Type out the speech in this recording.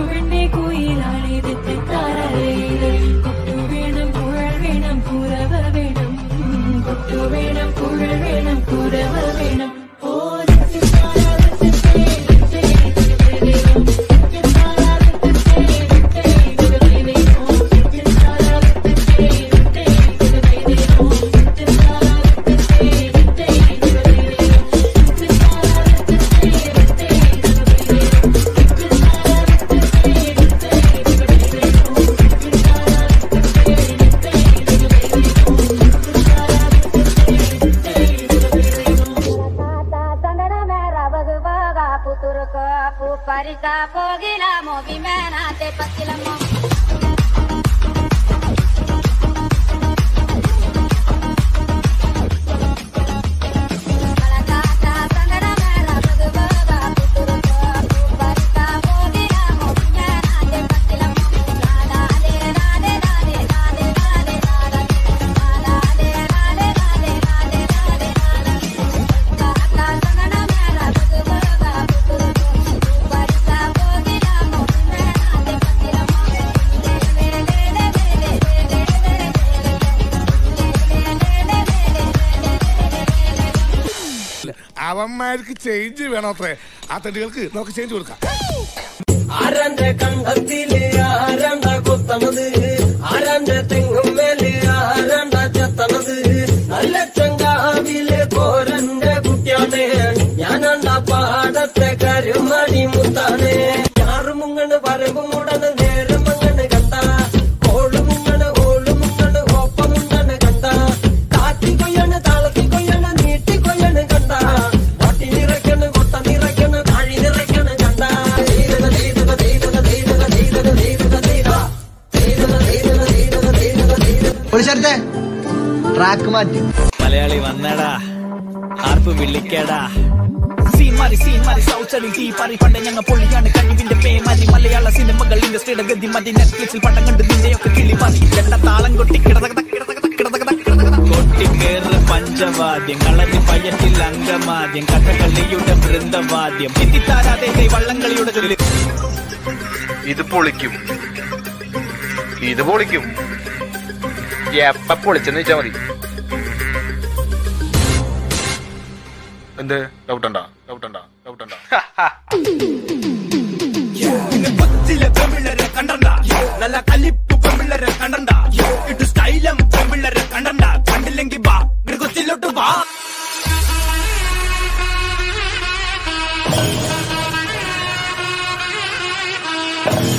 കൊട്ടുവെണ്ണി കുയിലാണിത് തെറ്റാറേത് കൊട്ടു വേണം കുഴൽ വേണം കുരവ വേണം കൊട്ടു വേണം കുഴൽ വേണം കുരവ വേണം ഓ Parika pogila mobi mena te pakila mo അവന്മാർക്ക് ചേഞ്ച് വേണോത്രേ ആ തടികൾക്ക് നമുക്ക് ചേഞ്ച് കൊടുക്കാം ആരാന്റെ കണ്ടത്തില് ആരാണ്ട കൊത്തണത് ആരാന്റെ തെങ്ങും മേല് ആരാണ്ട ചെത്തണത് നല്ല ചങ്കാവിലെ കോരന്റെ കുട്ടിയാണ് ഞാനാണ്ട പാടത്തെ കരുമണി മുത്താണ് ഞാറുമുങ്ങണ് പരമ്പുമുടന് നേരം മങ്ങണ് കണ്ട ഓളുമുങ്ങണ് ഓളുമുങ്ങണ് ഒപ്പമുണ്ടണ് കണ്ട കാറ്റി കൊയ്യണ് താളത്തി കൊയ്യണ് നീട്ടി കൊയ്യണ് കണ്ട വട്ടി നിറയ്ക്കണ് കൊട്ട നിറയ്ക്കണ് താഴി നിറയ്ക്കണ് കണ്ട ധീരത ധീരത ധീരത ധീരത ധീരത ധീരത ധീര ധീരത ധീരത ധീരത ധീരത ധീരത പൊളിച്ചേർത്തെ ട്രാക്ക് മാറ്റി മലയാളി വന്നടാ ആർപ്പ് വിളിക്കടാ സീൻ മാറി സീൻ മാറി സൗച്ചറിൽ തീ പാറി പണ്ട് ഞങ്ങൾ പൊള്ളിയാണ് കഴിവിന്റെ പേമാരി മലയാള സിനിമകൾ ഇൻഡസ്ട്രിയുടെ ഗതി മതി നെറ്റ്ഫ്ലിക്സിൽ പടം കണ്ട് നിന്റെയൊക്കെ കിളി മാറി രണ്ട താളം കൊട്ടി കിടതകത കിടതകത കിടതകത കിടതകത കൊട്ടിക്കേറ് പഞ്ചവാദ്യം കളരി പയറ്റിൽ അംഗമാദ്യം കഥകളിയുടെ വൃന്ദവാദ്യം ചിത്തിത്താരാതെ വള്ളംകളിയുടെ ചൊല്ലി ഇത് പൊളിക്കും ഇത് പൊളിക്കും എപ്പ പൊളിച്ചെന്ന് വെച്ചാ മതി എന്ത് ഡൗട്ടണ്ട ഡൗട്ടണ്ട ഡൗട്ടണ്ട കൊച്ചിലെ പെമ്പിള്ളരെ കണ്ടണ്ട നല്ല കലിപ്പ് പെമ്പിള്ളരെ കണ്ടണ്ട ഇട്ട് സ്റ്റൈലം പെമ്പിള്ളരെ കണ്ടണ്ട കണ്ടില്ലെങ്കി വാ മൃഗത്തിലോട്ട് വാ ആ